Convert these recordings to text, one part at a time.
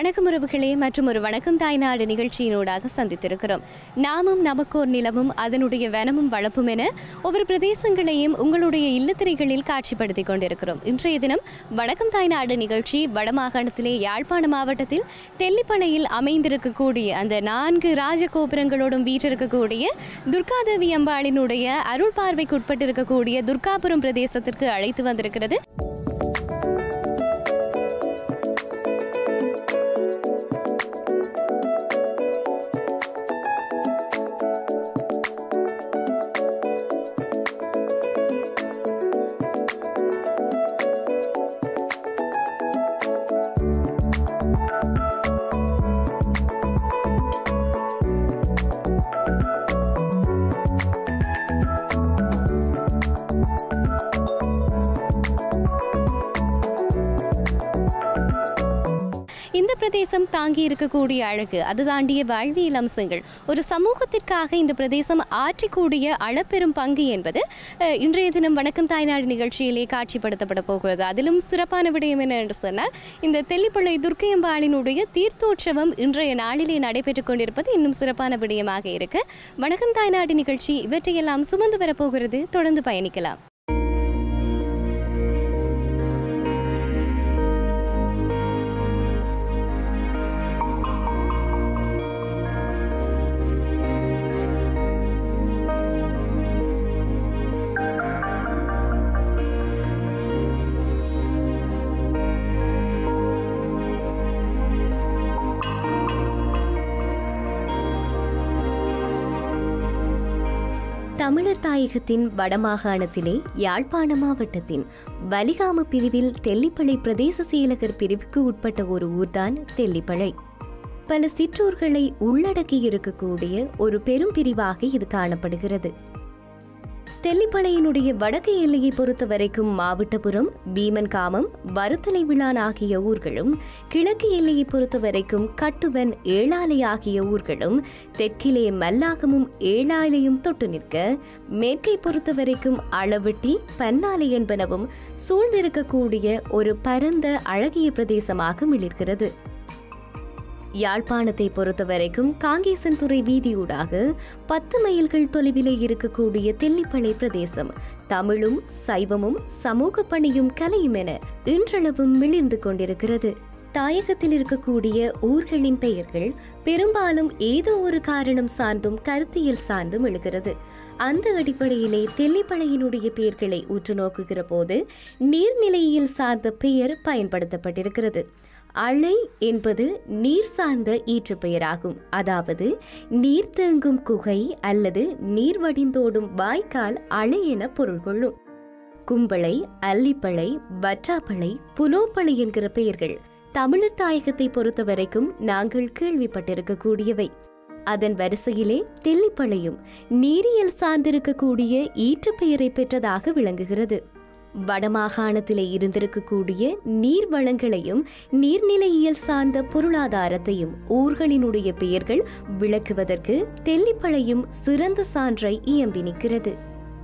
வணக்கம் உறவுகளே மற்றும் ஒரு வணக்கம் தாய்நாடு நிகழ்ச்சியினூடாக சந்தித்திருக்கிறோம் நாமும் நமக்கோர் நிலமும் அதனுடைய வனமும் வளப்பும் என ஒவ்வொரு பிரதேசங்களையும் உங்களுடைய இல்லத்திரைகளில் காட்சிப்படுத்திக் கொண்டிருக்கிறோம் இன்றைய தினம் வணக்கம் தாய்நாடு நிகழ்ச்சி வடமாகாணத்திலே யாழ்ப்பாண மாவட்டத்தில் தெல்லிப்பனையில் அமைந்திருக்கக்கூடிய அந்த நான்கு ராஜகோபுரங்களோடும் வீற்றிருக்கக்கூடிய துர்காதேவி அம்பாளினுடைய அருள் பார்வைக்கு உட்பட்டிருக்கக்கூடிய துர்காபுரம் பிரதேசத்திற்கு அழைத்து வந்திருக்கிறது இந்த பிரதேசம் தாங்கி இருக்கக்கூடிய அழகு அது தாண்டிய வாழ்வியல் அம்சங்கள் ஒரு சமூகத்திற்காக இந்த பிரதேசம் ஆற்றிக்கூடிய அளப்பெரும் பங்கு என்பது அஹ், இன்றைய தினம் வணக்கம் தாய்நாடு நிகழ்ச்சியிலே காட்சிப்படுத்தப்பட போகிறது அதிலும் சிறப்பான விடயம் என்ன என்று சொன்னால் இந்த தெல்லிப்பள்ளை துர்க்கையம்பாளினுடைய தீர்த்தோற்சவம் இன்றைய நாளிலே நடைபெற்றுக் கொண்டிருப்பது இன்னும் சிறப்பான விடயமாக இருக்கு வணக்கம் தாய்நாடு நிகழ்ச்சி இவற்றையெல்லாம் சுமந்து வரப்போகிறது தொடர்ந்து பயணிக்கலாம் தமிழர் தாயகத்தின் வடமாகாணத்திலே யாழ்ப்பாண மாவட்டத்தின் வலிகாம பிரிவில் தெல்லிப்பளை பிரதேச செயலகர் பிரிவுக்கு உட்பட்ட ஒரு ஊர்தான் தெல்லிப்பளை பல சிற்றூர்களை உள்ளடக்கி இருக்கக்கூடிய ஒரு பெரும் பிரிவாக இது காணப்படுகிறது தெல்லிப்பளையினுடைய வடக்கு எல்லையை பொறுத்த வரைக்கும் மாவட்டபுரம் பீமன்காமம் வருத்தலை விழான் ஆகிய ஊர்களும் கிழக்கு எல்லையை பொறுத்த வரைக்கும் கட்டுவன் ஏழாலை ஆகிய ஊர்களும் தெற்கிலே மல்லாகமும் ஏழாலையும் தொட்டு நிற்க மேற்கை பொறுத்த வரைக்கும் அளவெட்டி பன்னாலை என்பனவும் சூழ்ந்திருக்கக்கூடிய ஒரு பரந்த அழகிய பிரதேசமாக மிளிர்கிறது யாழ்ப்பாணத்தை பொறுத்தவரைக்கும் காங்கேசன்துறை வீதியூடாக பத்து மைல்கள் தொலைவிலே இருக்கக்கூடிய தெல்லிப்பளை பிரதேசம் தமிழும் சைவமும் சமூக பணியும் கலையும் என இன்றளவும் மிளிர்ந்து கொண்டிருக்கிறது தாயகத்தில் இருக்கக்கூடிய ஊர்களின் பெயர்கள் பெரும்பாலும் ஏதோ ஒரு காரணம் சார்ந்தும் கருத்தியல் சார்ந்தும் எழுகிறது அந்த அடிப்படையிலே தெல்லிப்பளையினுடைய பெயர்களை உற்று நோக்குகிற போது நீர்நிலையியல் சார்ந்த பெயர் பயன்படுத்தப்பட்டிருக்கிறது அலை என்பது நீர் சார்ந்த ஈற்று பெயராகும் அதாவது நீர் தேங்கும் குகை அல்லது நீர் வடிந்தோடும் வாய்க்கால் அலை என பொருள் கொள்ளும் கும்பளை அல்லிப்பளை வற்றாப்பளை புலோப்பளை என்கிற பெயர்கள் தமிழர் தாயகத்தை பொறுத்தவரைக்கும் நாங்கள் கேள்விப்பட்டிருக்கக்கூடியவை அதன் வரிசையிலே தெல்லிப்பளையும் நீரியல் சார்ந்திருக்கக்கூடிய ஈற்று பெயரை பெற்றதாக விளங்குகிறது வடமாகாணத்திலே இருந்திருக்கக்கூடிய நீர் வளங்களையும் நீர்நிலையியல் சார்ந்த பொருளாதாரத்தையும் ஊர்களினுடைய பெயர்கள் விளக்குவதற்கு தெல்லிப்பளையும் சிறந்த சான்றை இயம்பி நிற்கிறது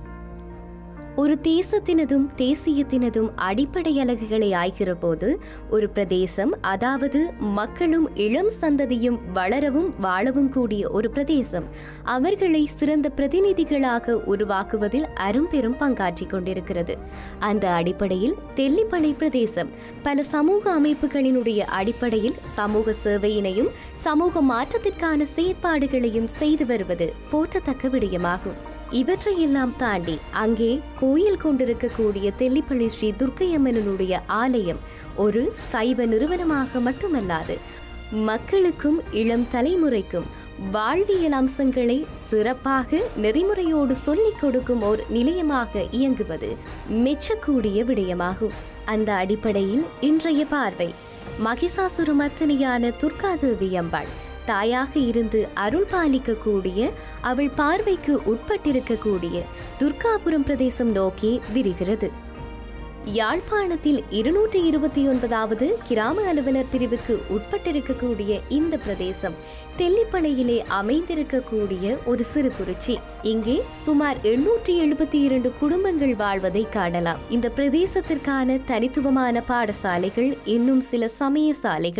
ஒரு தேசத்தினதும் தேசியத்தினதும் அடிப்படை அலகுகளை ஆய்கிற போது ஒரு பிரதேசம் அதாவது மக்களும் இளம் சந்ததியும் வளரவும் வாழவும் கூடிய ஒரு பிரதேசம் அவர்களை சிறந்த பிரதிநிதிகளாக உருவாக்குவதில் அரும்பெரும் பங்காற்றிக் கொண்டிருக்கிறது அந்த அடிப்படையில் தெல்லிப்பளை பிரதேசம் பல சமூக அமைப்புகளினுடைய அடிப்படையில் சமூக சேவையினையும் சமூக மாற்றத்திற்கான செயற்பாடுகளையும் செய்து வருவது போற்றத்தக்க விடயமாகும் இவற்றையெல்லாம் தாண்டி அங்கே கோயில் கொண்டிருக்கக்கூடிய தெல்லிப்பள்ளி ஸ்ரீ துர்க்கையம்மனுடைய ஆலயம் ஒரு சைவ நிறுவனமாக மட்டுமல்லாது மக்களுக்கும் இளம் தலைமுறைக்கும் வாழ்வியல் அம்சங்களை சிறப்பாக நெறிமுறையோடு சொல்லிக் கொடுக்கும் ஓர் நிலையமாக இயங்குவது மெச்சக்கூடிய விடயமாகும் அந்த அடிப்படையில் இன்றைய பார்வை மகிஷாசுரமர்த்தனியான துர்காதேவி அம்பாள் தாயாக இருந்து அருள் பாலிக்கக்கூடிய அவள் பார்வைக்கு உட்பட்டிருக்கக்கூடிய துர்காபுரம் பிரதேசம் நோக்கி விரிகிறது யாழ்ப்பாணத்தில் இருநூற்றி இருபத்தி ஒன்பதாவது கிராம அலுவலர் பிரிவுக்கு உட்பட்டிருக்கக்கூடிய இந்த பிரதேசம் தெல்லிப்பளையிலே அமைந்திருக்கக்கூடிய ஒரு சிறு குறிச்சி இங்கே சுமார் எண்ணூற்றி எழுபத்தி இரண்டு குடும்பங்கள் வாழ்வதை காணலாம் இந்த பிரதேசத்திற்கான தனித்துவமான பாடசாலைகள் இன்னும் சில சமய சாலைகள்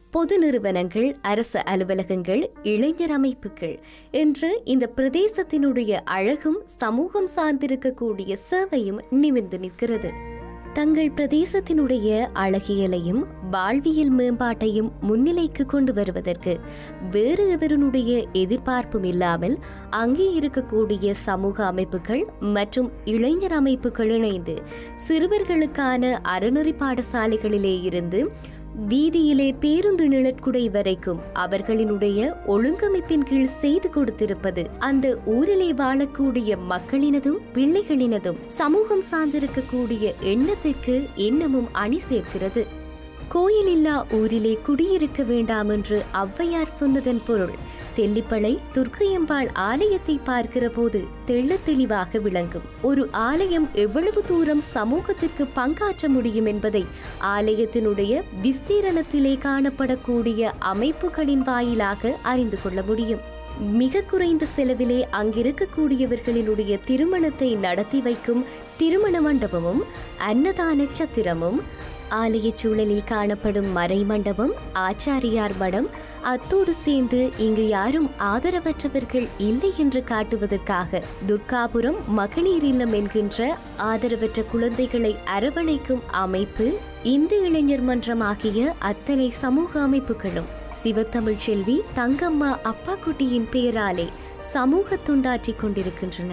பொது நிறுவனங்கள் அரசு அலுவலகங்கள் இளைஞர் அமைப்புகள் என்று இந்த பிரதேசத்தினுடைய அழகும் சமூகம் சார்ந்திருக்கக்கூடிய சேவையும் நிமிர்ந்து நிற்கிறது தங்கள் பிரதேசத்தினுடைய அழகியலையும் வாழ்வியல் மேம்பாட்டையும் முன்னிலைக்கு கொண்டு வருவதற்கு வேறு எவருடைய எதிர்பார்ப்பும் இல்லாமல் அங்கே இருக்கக்கூடிய சமூக அமைப்புகள் மற்றும் இளைஞர் அமைப்புகள் இணைந்து சிறுவர்களுக்கான அறநெறி பாடசாலைகளிலே இருந்து வீதியிலே பேருந்து நிழற்குடை வரைக்கும் அவர்களினுடைய ஒழுங்கமைப்பின் கீழ் செய்து கொடுத்திருப்பது அந்த ஊரிலே வாழக்கூடிய மக்களினதும் பிள்ளைகளினதும் சமூகம் சார்ந்திருக்கக்கூடிய எண்ணத்துக்கு எண்ணமும் அணி சேர்க்கிறது கோயிலில்லா ஊரிலே குடியிருக்க வேண்டாம் என்று ஔவையார் சொன்னதன் பொருள் தெல்லிப்பளை துர்க்கையம்பாள் ஆலயத்தை பார்க்கிற போது தெள்ளத் தெளிவாக விளங்கும் ஒரு ஆலயம் எவ்வளவு தூரம் சமூகத்திற்கு பங்காற்ற முடியும் என்பதை ஆலயத்தினுடைய விஸ்தீரணத்திலே காணப்படக்கூடிய அமைப்புகளின் வாயிலாக அறிந்து கொள்ள முடியும் மிக குறைந்த செலவிலே அங்கிருக்கக்கூடியவர்களினுடைய திருமணத்தை நடத்தி வைக்கும் திருமண மண்டபமும் அன்னதான சத்திரமும் ஆலய சூழலில் காணப்படும் மறை மண்டபம் ஆச்சாரியார் மடம் அத்தோடு சேர்ந்து இங்கு யாரும் ஆதரவற்றவர்கள் இல்லை என்று காட்டுவதற்காக துர்காபுரம் மகளிர் இல்லம் என்கின்ற ஆதரவற்ற குழந்தைகளை அரவணைக்கும் அமைப்பு இந்து இளைஞர் மன்றம் ஆகிய அத்தனை சமூக அமைப்புகளும் சிவத்தமிழ் செல்வி தங்கம்மா அப்பாக்குட்டியின் பெயராலே சமூக தொண்டாற்றிக் கொண்டிருக்கின்றன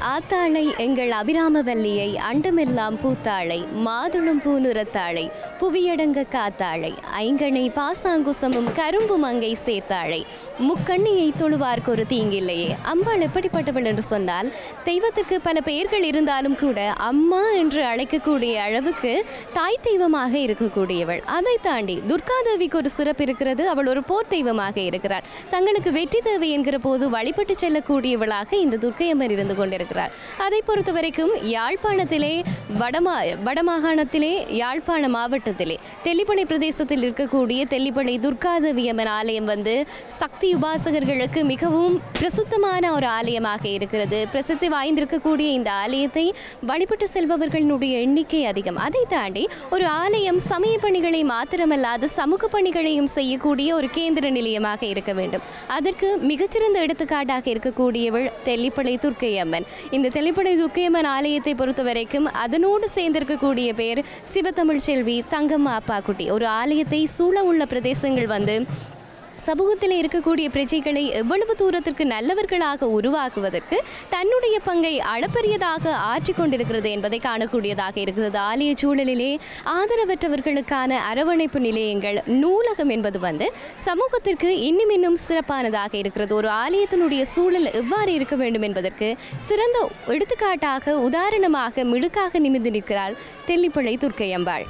ஆத்தாளை எங்கள் அபிராமவல்லியை அண்டமெல்லாம் பூத்தாளை மாதுளம் பூனுரத்தாளை புவியடங்க காத்தாளை ஐங்கணை பாசாங்குசமும் கரும்பு மங்கை சேர்த்தாளை முக்கண்ணியை தொழுவார்க்கு ஒரு தீங்கில்லையே அம்பாள் எப்படிப்பட்டவள் என்று சொன்னால் தெய்வத்துக்கு பல பெயர்கள் இருந்தாலும் கூட அம்மா என்று அழைக்கக்கூடிய அளவுக்கு தாய் தெய்வமாக இருக்கக்கூடியவள் அதை தாண்டி துர்காதேவிக்கு ஒரு சிறப்பு இருக்கிறது அவள் ஒரு போர் தெய்வமாக இருக்கிறார் தங்களுக்கு வெற்றி தேவை என்கிற போது வழிபட்டு செல்லக்கூடியவளாக இந்த துர்க்கையம்மன் இருந்து கொண்டிருக்கிறார் அதை பொறுத்த வரைக்கும் யாழ்ப்பாணத்திலே வடமா வடமாகாணத்திலே யாழ்ப்பாண மாவட்டத்திலே தெல்லிப்பளை பிரதேசத்தில் இருக்கக்கூடிய தெல்லிப்பளை துர்காதேவி அம்மன் ஆலயம் வந்து சக்தி உபாசகர்களுக்கு மிகவும் பிரசித்தமான ஒரு ஆலயமாக இருக்கிறது பிரசித்தி வாய்ந்திருக்கக்கூடிய இந்த ஆலயத்தை வழிபட்டு செல்பவர்களுடைய எண்ணிக்கை அதிகம் அதை தாண்டி ஒரு ஆலயம் சமய பணிகளை மாத்திரமல்லாது சமூக பணிகளையும் செய்யக்கூடிய ஒரு கேந்திர நிலையமாக இருக்க வேண்டும் அதற்கு மிகச்சிறந்த எடுத்துக்காட்டாக இருக்கக்கூடியவள் தெல்லிப்பளை துர்க்கையம்மன் இந்த தெல்லிப்பளை துர்க்கையம்மன் ஆலயத்தை பொறுத்த வரைக்கும் அதனோடு சேர்ந்திருக்கக்கூடிய பேர் சிவத்தமிழ் செல்வி தங்கம்மா அப்பாக்குட்டி ஒரு ஆலயத்தை சூழ உள்ள பிரதேசங்கள் வந்து சமூகத்தில் இருக்கக்கூடிய பிரஜைகளை எவ்வளவு தூரத்திற்கு நல்லவர்களாக உருவாக்குவதற்கு தன்னுடைய பங்கை அளப்பரியதாக ஆற்றிக் கொண்டிருக்கிறது என்பதை காணக்கூடியதாக இருக்கிறது ஆலய சூழலிலே ஆதரவற்றவர்களுக்கான அரவணைப்பு நிலையங்கள் நூலகம் என்பது வந்து சமூகத்திற்கு இன்னும் இன்னும் சிறப்பானதாக இருக்கிறது ஒரு ஆலயத்தினுடைய சூழல் எவ்வாறு இருக்க வேண்டும் என்பதற்கு சிறந்த எடுத்துக்காட்டாக உதாரணமாக மிடுக்காக நிமிர்ந்து நிற்கிறாள் தெல்லிப்பளை துர்க்கையம்பாள்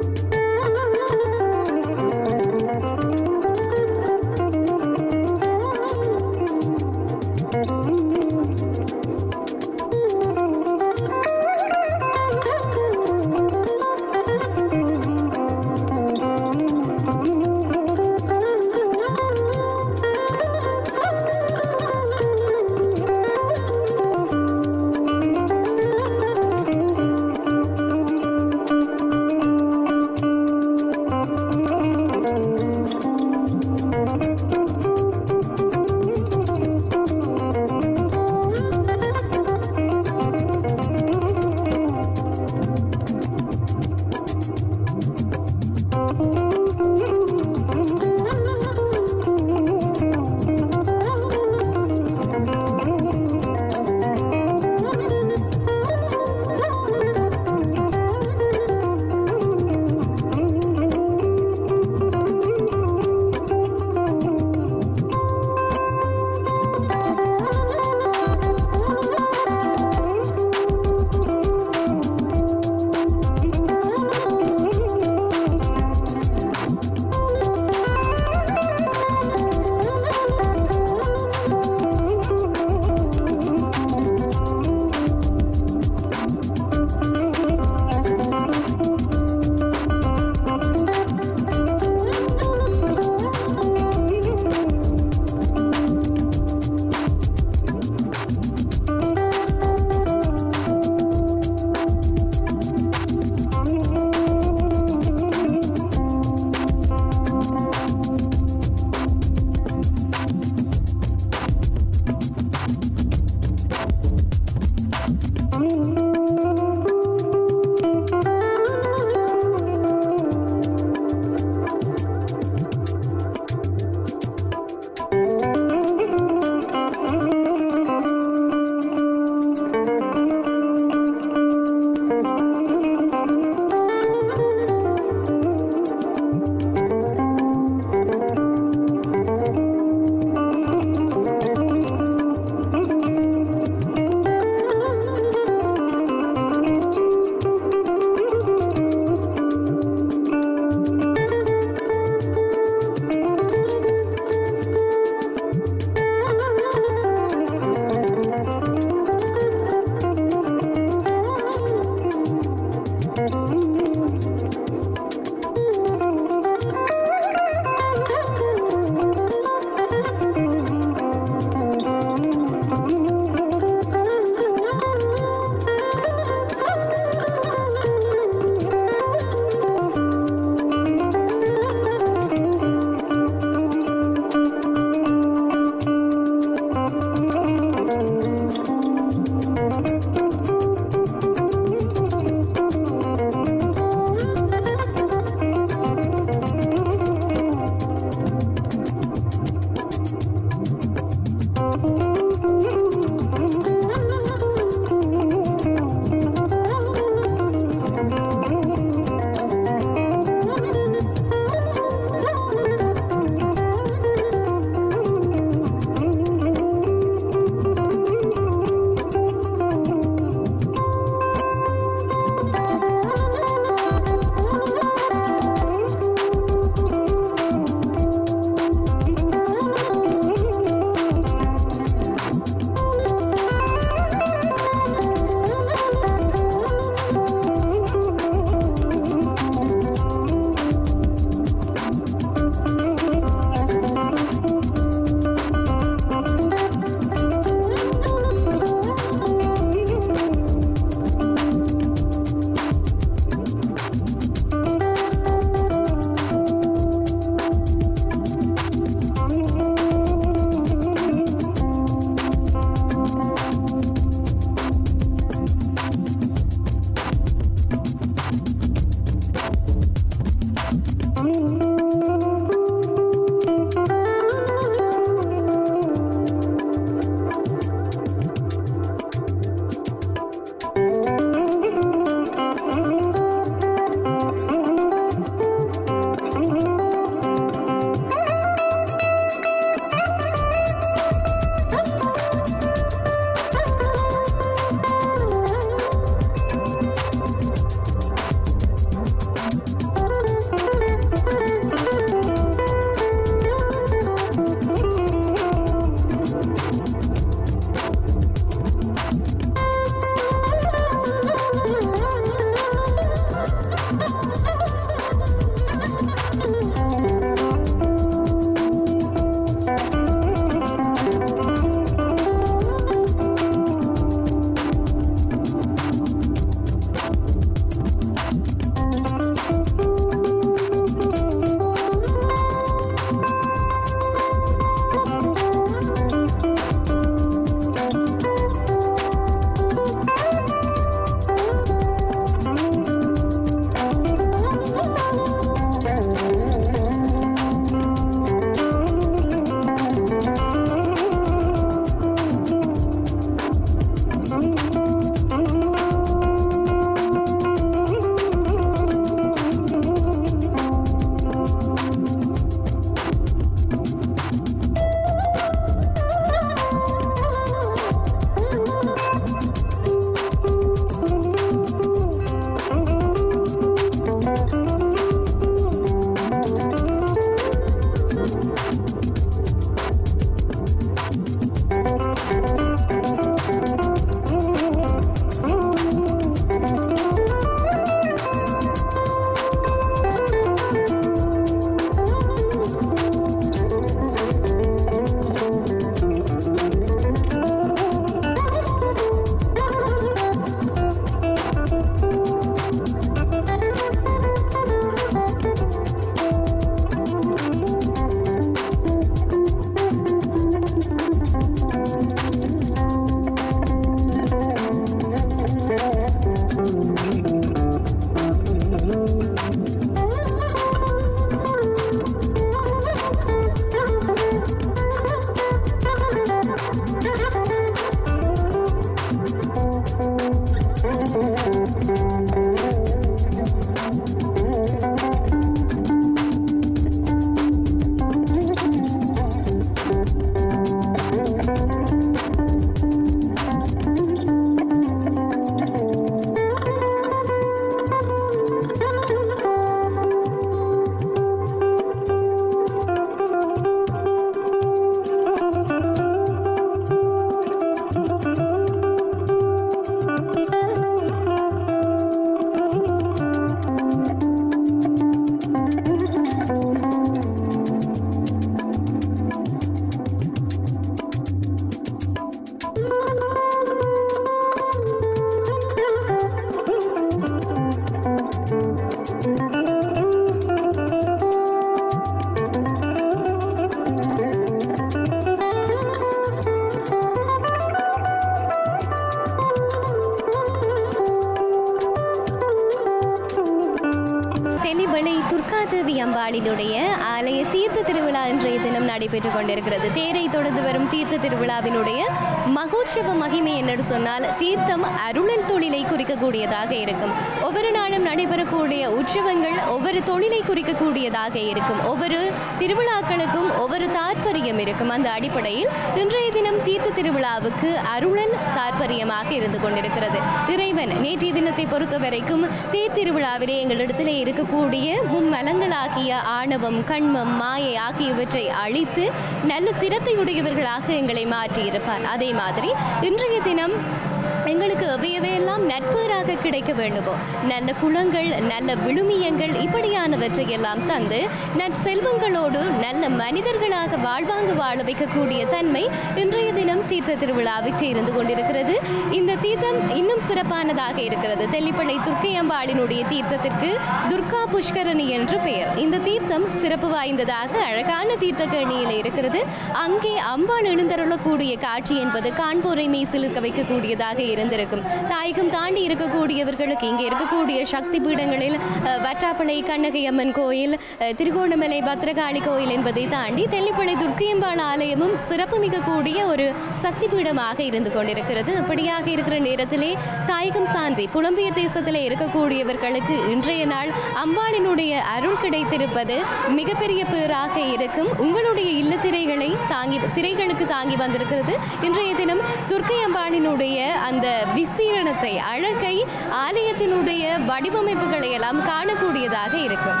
அம்பாளினுடைய ஆலய தீர்த்த திருவிழா இன்றைய தினம் நடைபெற்றுக் கொண்டிருக்கிறது தேரை தொடர்ந்து வரும் தீர்த்த திருவிழாவினுடைய மகோற்சவ மகிமை என்னன்னு சொன்னால் தீர்த்தம் அருளல் தொழிலை குறிக்கக்கூடியதாக இருக்கும் ஒவ்வொரு நாளும் நடைபெறக்கூடிய உற்சவங்கள் ஒவ்வொரு தொழிலை குறிக்கக்கூடியதாக இருக்கும் ஒவ்வொரு திருவிழாக்களுக்கும் ஒவ்வொரு தாற்பயம் இருக்கும் அந்த அடிப்படையில் இன்றைய தினம் தீர்த்த திருவிழாவுக்கு அருளல் தாற்பயமாக இருந்து கொண்டிருக்கிறது இறைவன் நேற்றைய தினத்தை பொறுத்த வரைக்கும் தேர் திருவிழாவிலே எங்களிடத்திலே இருக்கக்கூடிய மும்மலங்களாகிய ஆணவம் கண்மம் மாயை ஆகியவற்றை அழித்து நல்ல சிரத்தையுடையவர்களாக எங்களை மாற்றியிருப்பார் அதே மாதிரி இன்றைய தினம் எங்களுக்கு எவையவையெல்லாம் நட்பேறாக கிடைக்க வேண்டுமோ நல்ல குளங்கள் நல்ல விழுமியங்கள் இப்படியானவற்றை எல்லாம் தந்து நற்செல்வங்களோடு நல்ல மனிதர்களாக வாழ்வாங்கு வாழ வைக்கக்கூடிய தன்மை இன்றைய தினம் தீர்த்த திருவிழாவுக்கு இருந்து கொண்டிருக்கிறது இந்த தீர்த்தம் இன்னும் சிறப்பானதாக இருக்கிறது தெல்லிப்பளை துர்க்கை அம்பாளினுடைய தீர்த்தத்திற்கு துர்கா புஷ்கரணி என்று பெயர் இந்த தீர்த்தம் சிறப்பு வாய்ந்ததாக அழகான தீர்த்த கேணியில் இருக்கிறது அங்கே அம்பாள் எழுந்தருளக்கூடிய காட்சி என்பது காண்போரை மெய்சிலிருக்க வைக்கக்கூடியதாக இருந்திருக்கும் தாயகம் தாண்டி இருக்கக்கூடியவர்களுக்கு இங்கே இருக்கக்கூடிய சக்தி பீடங்களில் அஹ், வற்றாப்பளை கண்ணகை அம்மன் கோயில் அஹ், திருகோணமலை பத்ரகாளி கோயில் என்பதை தாண்டி தெல்லிப்பளை துர்க்கையம்பாள் ஆலயமும் சிறப்பு மிகக்கூடிய ஒரு சக்தி பீடமாக இருந்து கொண்டிருக்கிறது இப்படியாக இருக்கிற நேரத்திலே தாயகம் தாண்டி புலம்பிய தேசத்திலே இருக்கக்கூடியவர்களுக்கு இன்றைய நாள் அம்பாளினுடைய அருள் கிடைத்திருப்பது மிகப்பெரிய பேராக இருக்கும் உங்களுடைய இல்லத்திரைகளை தாங்கி திரைகளுக்கு தாங்கி வந்திருக்கிறது இன்றைய தினம் துர்க்கை அம்பாளினுடைய அந்த விஸ்தீரணத்தை அழகை ஆலயத்தினுடைய வடிவமைப்புகளை எல்லாம் காணக்கூடியதாக இருக்கும்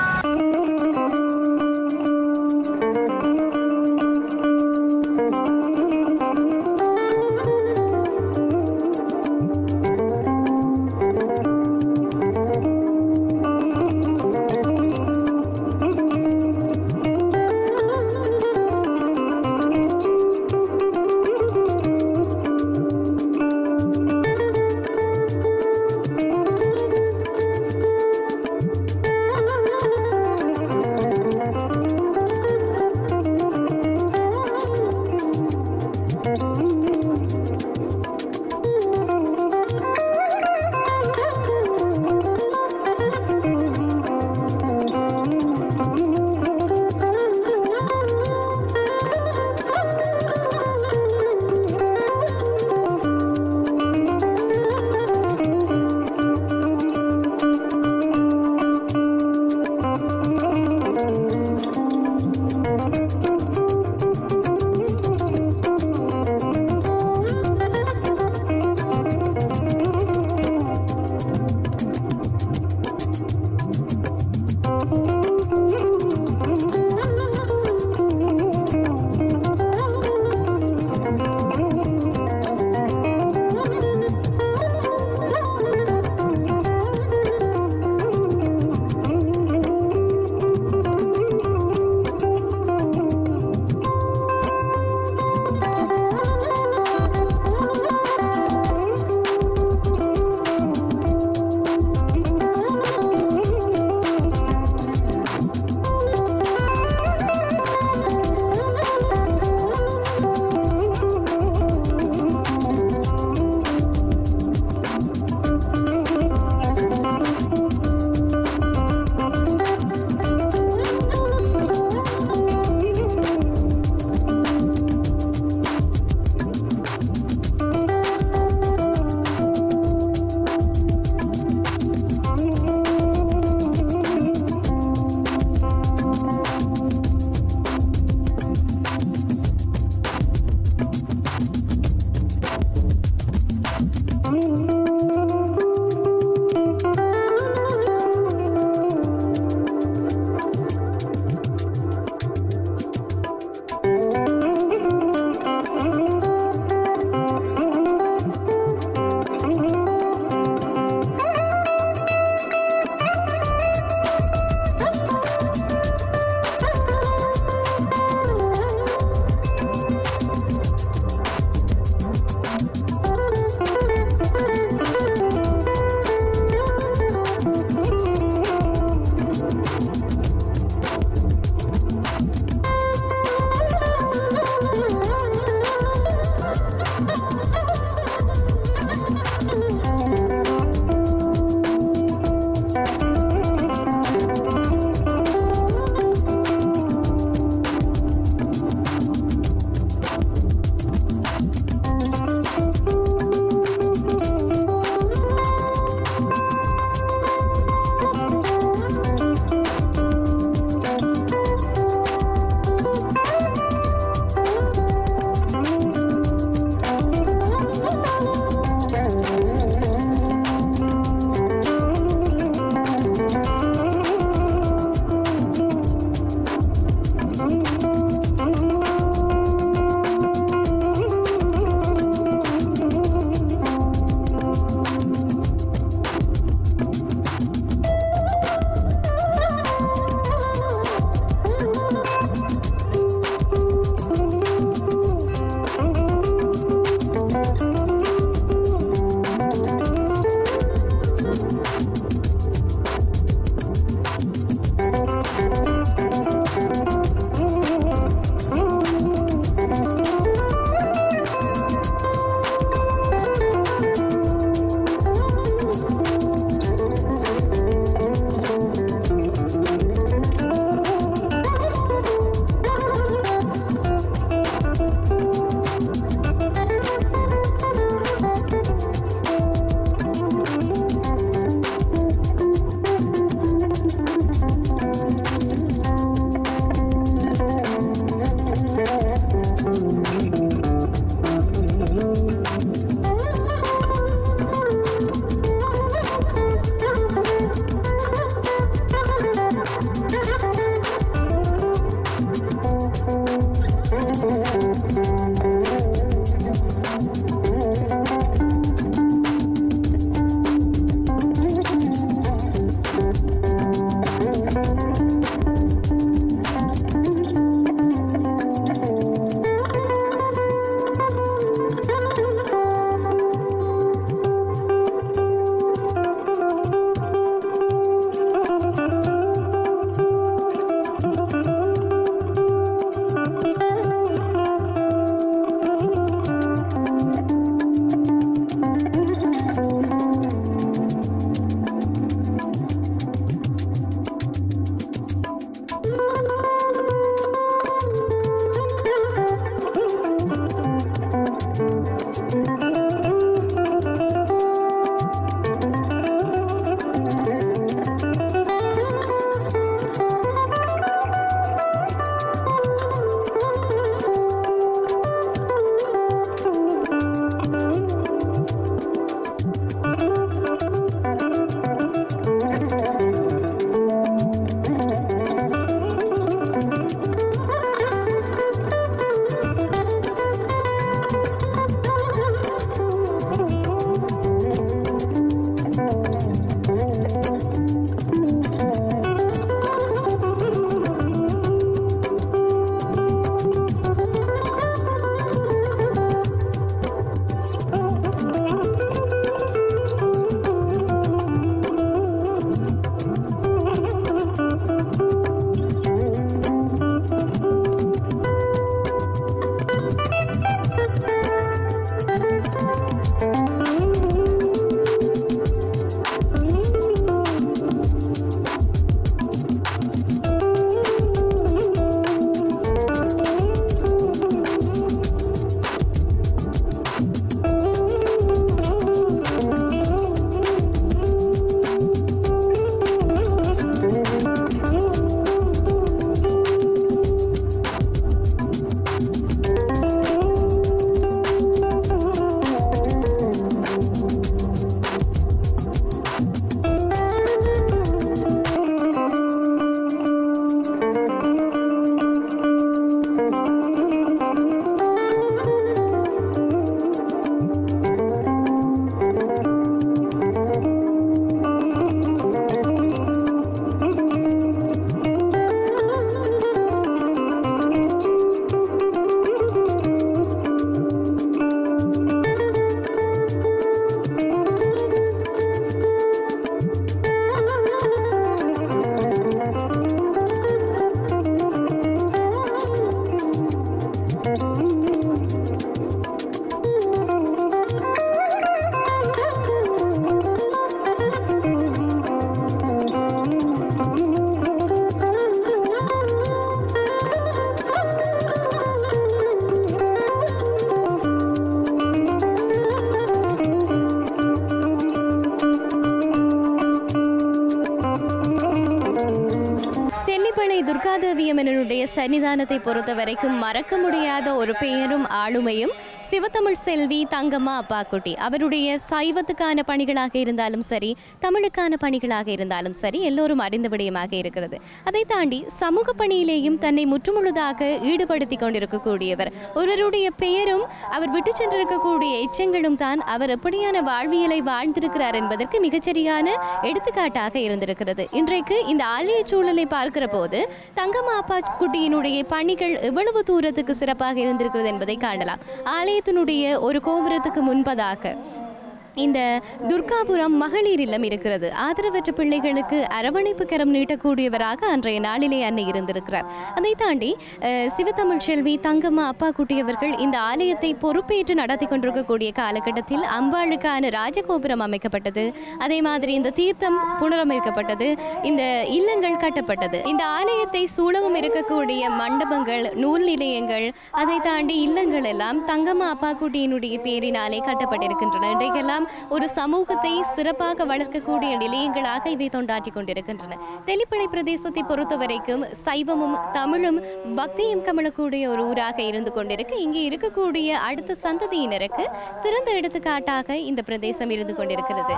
துர்க்கையம்மனுடைய சன்னிதானத்தை பொறுத்த வரைக்கும் மறக்க முடியாத ஒரு பெயரும் ஆளுமையும் சிவத்தமிழ் செல்வி தங்கம்மா அப்பாக்குட்டி அவருடைய சைவத்துக்கான பணிகளாக இருந்தாலும் சரி தமிழுக்கான பணிகளாக இருந்தாலும் சரி எல்லோரும் அறிந்த விடயமாக இருக்கிறது அதை தாண்டி சமூக பணியிலேயும் தன்னை முற்றுமுழுதாக ஈடுபடுத்தி கொண்டிருக்கக்கூடியவர் ஒருவருடைய பெயரும் அவர் விட்டு சென்றிருக்கக்கூடிய எச்சங்களும் தான் அவர் எப்படியான வாழ்வியலை வாழ்ந்திருக்கிறார் என்பதற்கு மிகச்சரியான எடுத்துக்காட்டாக இருந்திருக்கிறது இன்றைக்கு இந்த ஆலய சூழலை பார்க்கிற போது தங்கம்மா அப்பா குட்டியினுடைய பணிகள் எவ்வளவு தூரத்துக்கு சிறப்பாக இருந்திருக்கிறது என்பதை காணலாம் ஆலயத்தினுடைய ஒரு கோபுரத்துக்கு முன்பதாக இந்த துர்காபுரம் மகளிர் இல்லம் இருக்கிறது ஆதரவற்ற பிள்ளைகளுக்கு அரவணைப்பு கரம் நீட்டக்கூடியவராக அன்றைய நாளிலே அன்னை இருந்திருக்கிறார் அதை தாண்டி அஹ், சிவத்தமிழ் செல்வி தங்கம்மா அப்பா குட்டியவர்கள் இந்த ஆலயத்தை பொறுப்பேற்று நடத்தி கொண்டிருக்கக்கூடிய காலகட்டத்தில் அம்பாளுக்கான ராஜகோபுரம் அமைக்கப்பட்டது அதே மாதிரி இந்த தீர்த்தம் புனரமைக்கப்பட்டது இந்த இல்லங்கள் கட்டப்பட்டது இந்த ஆலயத்தை சூழவும் இருக்கக்கூடிய மண்டபங்கள் நூல் நிலையங்கள் அதை தாண்டி இல்லங்கள் எல்லாம் தங்கம்மா அப்பா குட்டியினுடைய பேரினாலே கட்டப்பட்டிருக்கின்றன இன்றைக்கெல்லாம் ஒரு சமூகத்தை சிறப்பாக வளர்க்கக்கூடிய நிலையங்களாக இவை தொண்டாற்றி கொண்டிருக்கின்றன தெளிப்பளை பிரதேசத்தை பொறுத்த வரைக்கும் சைவமும் தமிழும் பக்தியும் கமழக்கூடிய ஒரு ஊராக இருந்து கொண்டிருக்கு இங்கே இருக்கக்கூடிய அடுத்த சந்ததியினருக்கு சிறந்த எடுத்துக்காட்டாக இந்த பிரதேசம் இருந்து கொண்டிருக்கிறது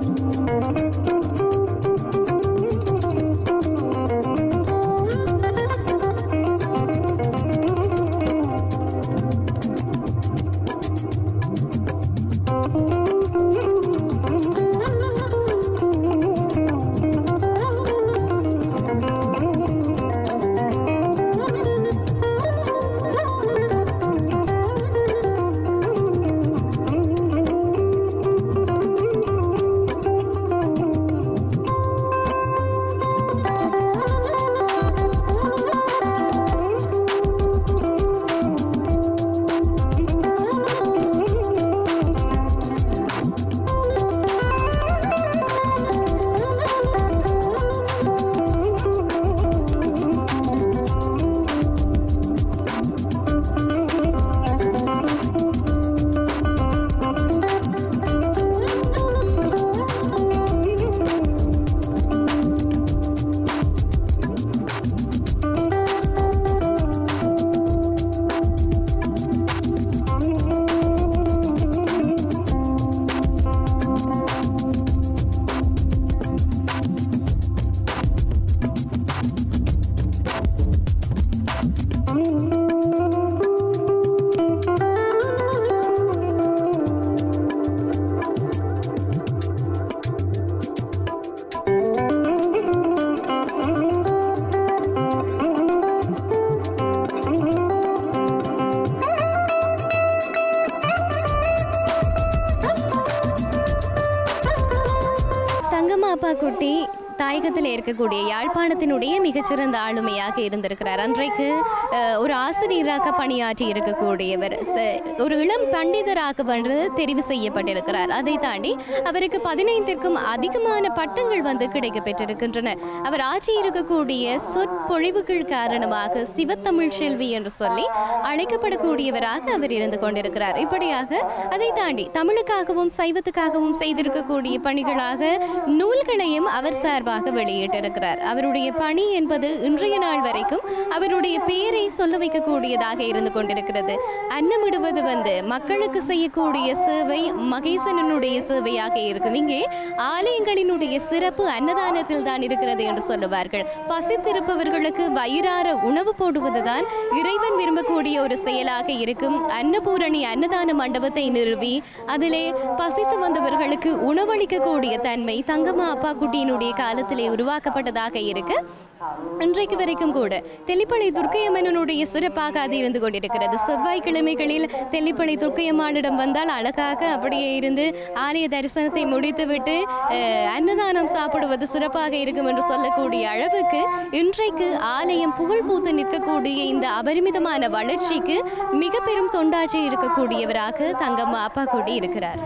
தங்கம்மா அப்பா குட்டி தாயகத்தில் இருக்கக்கூடிய யாழ்ப்பாணத்தினுடைய மிகச்சிறந்த ஆளுமையாக இருந்திருக்கிறார் அன்றைக்கு அஹ், ஒரு ஆசிரியராக பணியாற்றி இருக்கக்கூடியவர் ச- ஒரு இளம் பண்டிதராக வந்து தெரிவு செய்யப்பட்டிருக்கிறார் அதை தாண்டி அவருக்கு பதினைந்திற்கும் அதிகமான பட்டங்கள் வந்து கிடைக்க பெற்றிருக்கின்றன அவர் ஆட்சி இருக்கக்கூடிய சொற்பொழிவுகள் காரணமாக சிவத்தமிழ் செல்வி என்று சொல்லி அழைக்கப்படக்கூடியவராக அவர் இருந்து கொண்டிருக்கிறார் இப்படியாக அதை தாண்டி தமிழுக்காகவும் சைவத்துக்காகவும் செய்திருக்கக்கூடிய பணிகளாக நூல்களையும் அவர் சார்பாக வெளியிட்டிருக்கிறார் அவருடைய பணி என்பது இன்றைய நாள் வரைக்கும் அவருடைய பெயரை சொல்ல வைக்கக்கூடியதாக இருந்து கொண்டிருக்கிறது அன்னமிடுவது வந்து மக்களுக்கு செய்யக்கூடிய சேவை மகேசனனுடைய சேவையாக இருக்கும் இங்கே ஆலயங்களினுடைய சிறப்பு அன்னதானத்தில் தான் இருக்கிறது என்று சொல்லுவார்கள் பசித்திருப்பவர்களுக்கு வயிறார உணவு போடுவதுதான் இறைவன் விரும்பக்கூடிய ஒரு செயலாக இருக்கும் அன்னபூரணி அன்னதான மண்டபத்தை நிறுவி அதிலே பசித்து வந்தவர்களுக்கு உணவளிக்கக்கூடிய தன்மை தங்கம்மா அப்பா குட்டியினுடைய காலத்திலே உருவாக்கப்பட்டதாக இருக்கு இன்றைக்கு வரைக்கும் கூட தெல்லிப்பளை துர்க்கையம்மனுடைய சிறப்பாக அது இருந்து கொண்டிருக்கிறது செவ்வாய்க்கிழமைகளில் தெல்லிப்பளை துர்க்கையம்மனிடம் வந்தால் அழகாக அப்படியே இருந்து ஆலய தரிசனத்தை முடித்துவிட்டு அஹ், அன்னதானம் சாப்பிடுவது சிறப்பாக இருக்கும் என்று சொல்லக்கூடிய அளவுக்கு இன்றைக்கு ஆலயம் புகழ் பூத்து நிற்கக்கூடிய இந்த அபரிமிதமான வளர்ச்சிக்கு மிக பெரும் தொண்டாற்றி இருக்கக்கூடியவராக தங்கம்மா அப்பா கூடி இருக்கிறார்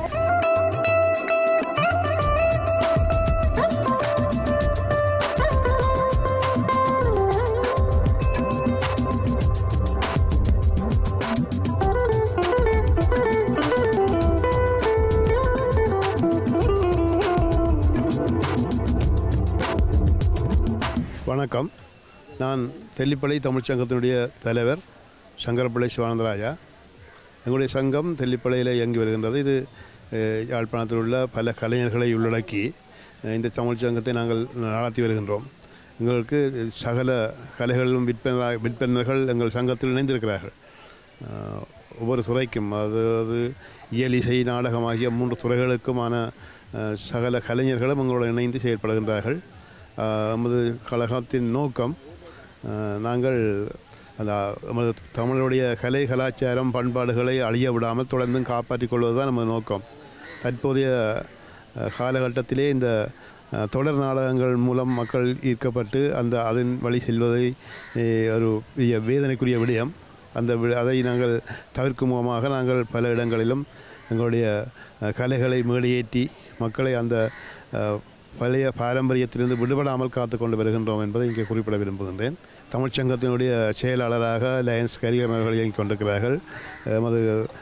வணக்கம் நான் தெல்லிப்பளை தமிழ்ச்சங்கத்தினுடைய தலைவர் சங்கரப்பிள்ளை சிவானந்தராஜா எங்களுடைய சங்கம் தெல்லிப்பளையில் இயங்கி வருகின்றது இது அஹ், யாழ்ப்பாணத்தில் உள்ள பல கலைஞர்களை உள்ளடக்கி அஹ், இந்த தமிழ்ச்சங்கத்தை நாங்கள் நடத்தி வருகின்றோம் எங்களுக்கு சகல கலைகளிலும் விற்பன விற்பனர்கள் எங்கள் சங்கத்தில் இணைந்திருக்கிறார்கள் அஹ், ஒவ்வொரு துறைக்கும் அதாவது இயல் இசை நாடகம் ஆகிய மூன்று துறைகளுக்குமான அஹ், சகல கலைஞர்களும் எங்களோடு இணைந்து செயல்படுகின்றார்கள் அஹ், நமது கழகத்தின் நோக்கம் அஹ், நாங்கள் அந்த நமது தமிழுடைய கலை கலாச்சாரம் பண்பாடுகளை அழிய விடாமல் தொடர்ந்தும் காப்பாற்றிக் கொள்வது தான் நமது நோக்கம் தற்போதைய அஹ், காலகட்டத்திலே இந்த அஹ், தொடர் நாடகங்கள் மூலம் மக்கள் ஈர்க்கப்பட்டு அந்த அதன் வழி செல்வதை அஹ், ஒரு பெரிய வேதனைக்குரிய விடயம் அந்த வி- அதை நாங்கள் தவிர்க்கும் முகமாக நாங்கள் பல இடங்களிலும் எங்களுடைய அஹ், கலைகளை மேடையேற்றி மக்களை அந்த அஹ், பழைய பாரம்பரியத்திலிருந்து விடுபடாமல் காத்து கொண்டு வருகின்றோம் என்பதை இங்கே குறிப்பிட விரும்புகின்றேன் தமிழ்ச்சங்கத்தினுடைய செயலாளராக லயன்ஸ் கரிகம் அவர்கள் இயங்கிக் கொண்டிருக்கிறார்கள் எமது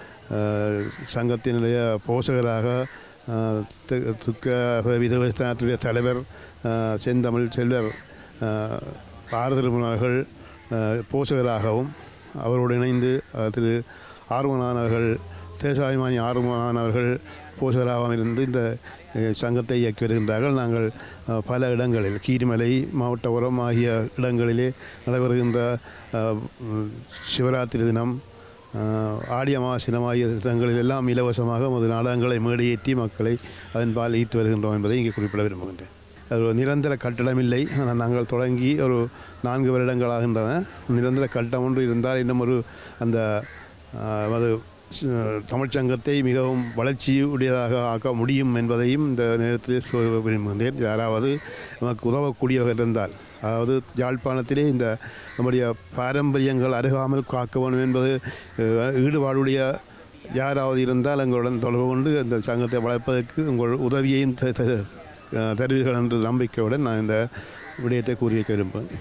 அஹ், சங்கத்தினுடைய போஷகராக அஹ், து- துக்க விதவஸ்தானத்துடைய தலைவர் அஹ், செந்தமிழ் செல்வர் அஹ், ஆறுதல் அவர்கள் அஹ், போஷகராகவும் அவரோடு இணைந்து அஹ், திரு ஆர்வனானவர்கள் தேசாபிமானி ஆர்வமானவர்கள் போஷகராகவும் இருந்து இந்த அஹ், சங்கத்தை இயக்கி வருகின்றார்கள் நாங்கள் அஹ், பல இடங்களில் கீரிமலை மாவட்டபுரம் ஆகிய இடங்களிலே நடைபெறுகின்ற அஹ், உம், சிவராத்திரி தினம் அஹ், ஆடி அமாவாசை தினம் ஆகிய இடங்களில் எல்லாம் இலவசமாக நமது நாடகங்களை மேடையேற்றி மக்களை அதன் பால் ஈர்த்து வருகின்றோம் என்பதை இங்கே குறிப்பிட விரும்புகின்றேன் அது ஒரு நிரந்தர கட்டடம் இல்லை ஆனால் நாங்கள் தொடங்கி ஒரு நான்கு வருடங்களாகின்றன நிரந்தர கட்டடம் ஒன்று இருந்தால் இன்னும் ஒரு அந்த ஆஹ், அது ஸ்- தமிழ்ச்சங்கத்தை மிகவும் வளர்ச்சியுடையதாக ஆக்க முடியும் என்பதையும் இந்த நேரத்தில் சொல்ல விரும்புகின்றேன் யாராவது நமக்கு உதவக்கூடியவர்கள் இருந்தால் அதாவது யாழ்ப்பாணத்திலே இந்த நம்முடைய பாரம்பரியங்கள் அருகாமல் காக்க வேண்டும் என்பது அஹ், ஈடுபாடுடைய யாராவது இருந்தால் எங்களுடன் தொடர்பு கொண்டு இந்த சங்கத்தை வளர்ப்பதற்கு உங்கள் உதவியையும் த- த- அஹ், தருவீர்கள் என்ற நம்பிக்கையுடன் நான் இந்த விடயத்தை கூறி வைக்க விரும்புகிறேன்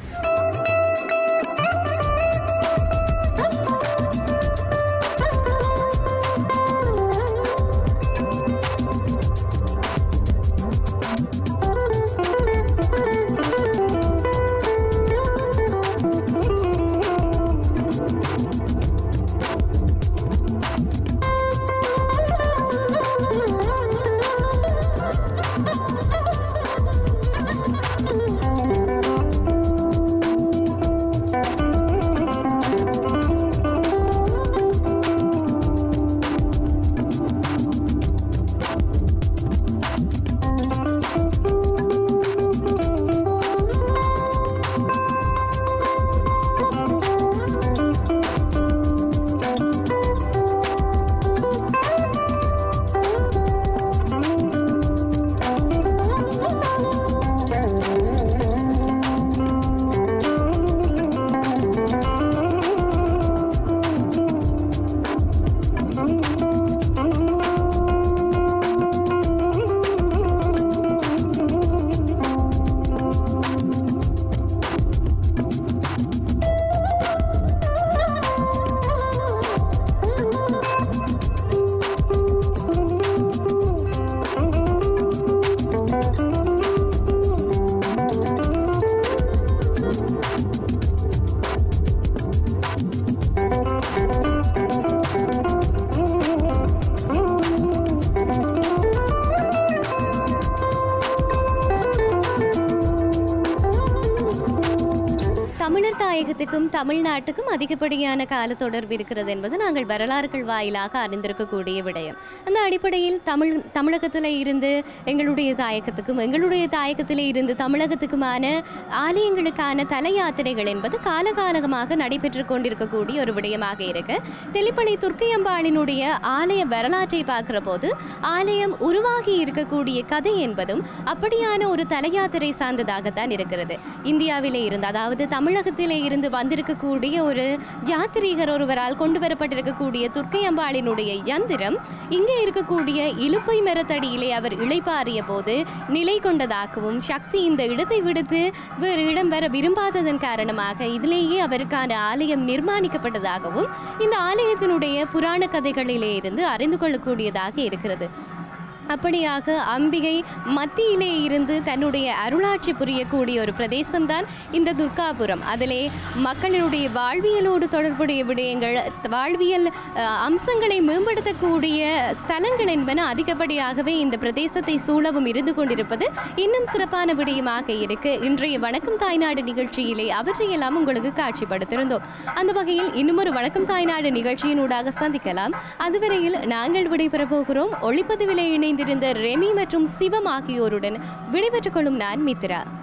தமிழர் தாயகத்துக்கும் தமிழ்நாட்டுக்கும் அதிகப்படியான கால தொடர்பு இருக்கிறது என்பது நாங்கள் வரலாறுகள் வாயிலாக அறிந்திருக்கக்கூடிய விடயம் அந்த அடிப்படையில் தமிழ் தமிழகத்தில் இருந்து எங்களுடைய தாயகத்துக்கும் எங்களுடைய தாயகத்தில் இருந்து தமிழகத்துக்குமான ஆலயங்களுக்கான தல யாத்திரைகள் என்பது காலகாலமாக நடைபெற்று கொண்டிருக்கக்கூடிய ஒரு விடயமாக இருக்கு தெளிப்பளை துர்க்கையம்பாளினுடைய ஆலய வரலாற்றை பார்க்கிற போது ஆலயம் உருவாகி இருக்கக்கூடிய கதை என்பதும் அப்படியான ஒரு தல யாத்திரை சார்ந்ததாகத்தான் இருக்கிறது இந்தியாவிலே இருந்து அதாவது தமிழகத்திலே இருந்து வந்திருக்கக்கூடிய ஒரு யாத்ரீகர் ஒருவரால் கொண்டு வரப்பட்டிருக்கக்கூடிய துர்க்கை அம்பாளினுடைய யந்திரம் இங்கே இருக்கக்கூடிய இலுப்பை மரத்தடியிலே அவர் இளைப்பாறிய போது நிலை கொண்டதாகவும் சக்தி இந்த இடத்தை விடுத்து வேறு இடம் வர விரும்பாததன் காரணமாக இதிலேயே அவருக்கான ஆலயம் நிர்மாணிக்கப்பட்டதாகவும் இந்த ஆலயத்தினுடைய புராண கதைகளிலே இருந்து அறிந்து கொள்ளக்கூடியதாக இருக்கிறது அப்படியாக அம்பிகை மத்தியிலே இருந்து தன்னுடைய அருளாட்சி புரியக்கூடிய ஒரு பிரதேசம்தான் இந்த துர்காபுரம் அதிலே மக்களினுடைய வாழ்வியலோடு தொடர்புடைய விடயங்கள் வாழ்வியல் அஹ், அம்சங்களை மேம்படுத்தக்கூடிய ஸ்தலங்கள் என்பன அதிகப்படியாகவே இந்த பிரதேசத்தை சூழவும் இருந்து கொண்டிருப்பது இன்னும் சிறப்பான விடயமாக இருக்கு இன்றைய வணக்கம் தாய்நாடு நிகழ்ச்சியிலே அவற்றையெல்லாம் உங்களுக்கு காட்சிப்படுத்தியிருந்தோம் அந்த வகையில் இன்னும் ஒரு வணக்கம் தாய்நாடு நிகழ்ச்சியினூடாக சந்திக்கலாம் அதுவரையில் நாங்கள் விடைபெறப் போகிறோம் ஒளிப்பதிவிலே இணைந்திருந்த ரெமி மற்றும் சிவம் ஆகியோருடன் விடைபெற்றுக் கொள்ளும் நான் மித்ரா